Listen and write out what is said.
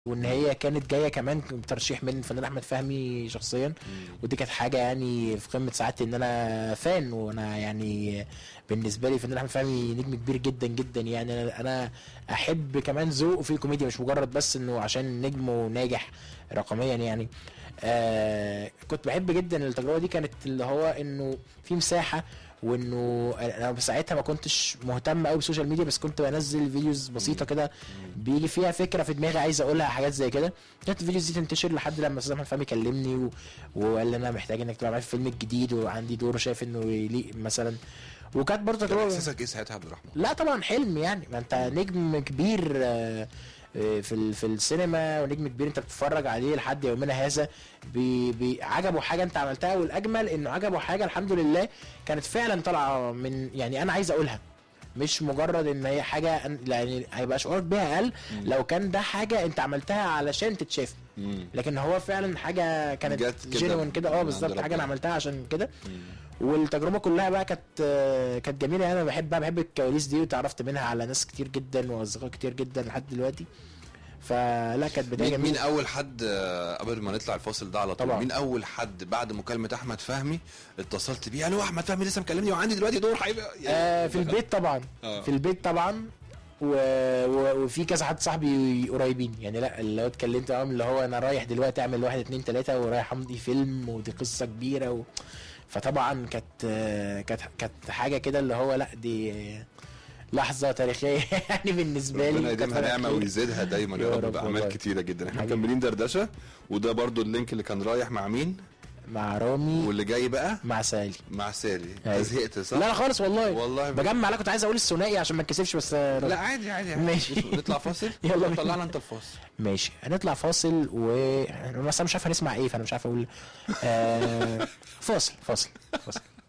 وان هي كانت جايه كمان بترشيح من الفنان احمد فهمي شخصيا ودي كانت حاجه يعني في قمه سعادتي ان انا فان وانا يعني بالنسبه لي الفنان احمد فهمي نجم كبير جدا جدا يعني انا انا احب كمان ذوقه في الكوميديا مش مجرد بس انه عشان نجم وناجح رقميا يعني آه كنت بحب جدا التجربه دي كانت اللي هو انه في مساحه وانه انا ساعتها ما كنتش مهتم قوي بالسوشيال ميديا بس كنت بنزل فيديوز بسيطه كده بيجي فيها فكره في دماغي عايز اقولها حاجات زي كده كانت الفيديوز دي تنتشر لحد لما استاذ احمد فهمي كلمني و... وقال لي انا محتاج انك تبقى معايا في الفيلم الجديد وعندي دور شايف انه يليق مثلا وكانت برضه كان تجربه احساسك ايه ساعتها يا عبد الرحمن؟ لا طبعا حلم يعني ما انت نجم كبير آه، آه، في ال- في السينما ونجم كبير انت بتتفرج عليه لحد يومنا هذا بي بي عجبه حاجه انت عملتها والاجمل انه عجبه حاجه الحمد لله كانت فعلا طالعه من يعني انا عايز اقولها مش مجرد ان هي حاجه أن- يعني هيبقى شعورك بيها اقل لو كان ده حاجه انت عملتها علشان تتشاف مم. لكن هو فعلا حاجه جت كانت كده جينوين كده من اه عند بالظبط حاجه ربنا. انا عملتها عشان كده والتجربه كلها بقى كانت آه، كانت جميله يعني انا بحب بقى بحب الكواليس دي وتعرفت منها على ناس كتير جدا واصدقاء كتير جدا لحد دلوقتي فلا كانت بدايه مين, مين جميله اول حد آه، قبل ما نطلع الفاصل ده على طول طبعا. مين اول حد بعد مكالمه احمد فهمي اتصلت بيه الو احمد فهمي لسه مكلمني وعندي دلوقتي دور هيبقى آه في البيت طبعا آه. في البيت طبعا و... و... وفي كذا حد صاحبي قريبين يعني لا اللي هو اتكلمت معاهم اللي هو انا رايح دلوقتي اعمل واحد اتنين تلاته ورايح امضي فيلم ودي قصه كبيره و... فطبعا كانت آه، كانت كانت حاجه كده اللي هو لا دي لحظه تاريخيه يعني بالنسبه لي ربنا كتر يديمها نعمه خير. ويزيدها دايما يا يا رب رب باعمال والله. كتيره جدا احنا حبيبي. مكملين دردشه وده برضو اللينك اللي كان رايح مع مين مع رامي واللي جاي بقى مع سالي مع سالي أيوة. زهقت صح لا لا خالص والله والله بجمع لا كنت عايز اقول الثنائي عشان ما اتكسفش بس آه، لا عادي عادي, عادي. ماشي. نطلع فاصل يلا بينا. طلعنا انت الفاصل ماشي هنطلع فاصل و أنا بس أنا مش عارف هنسمع ايه فانا مش عارف اقول آه... فاصل فاصل فاصل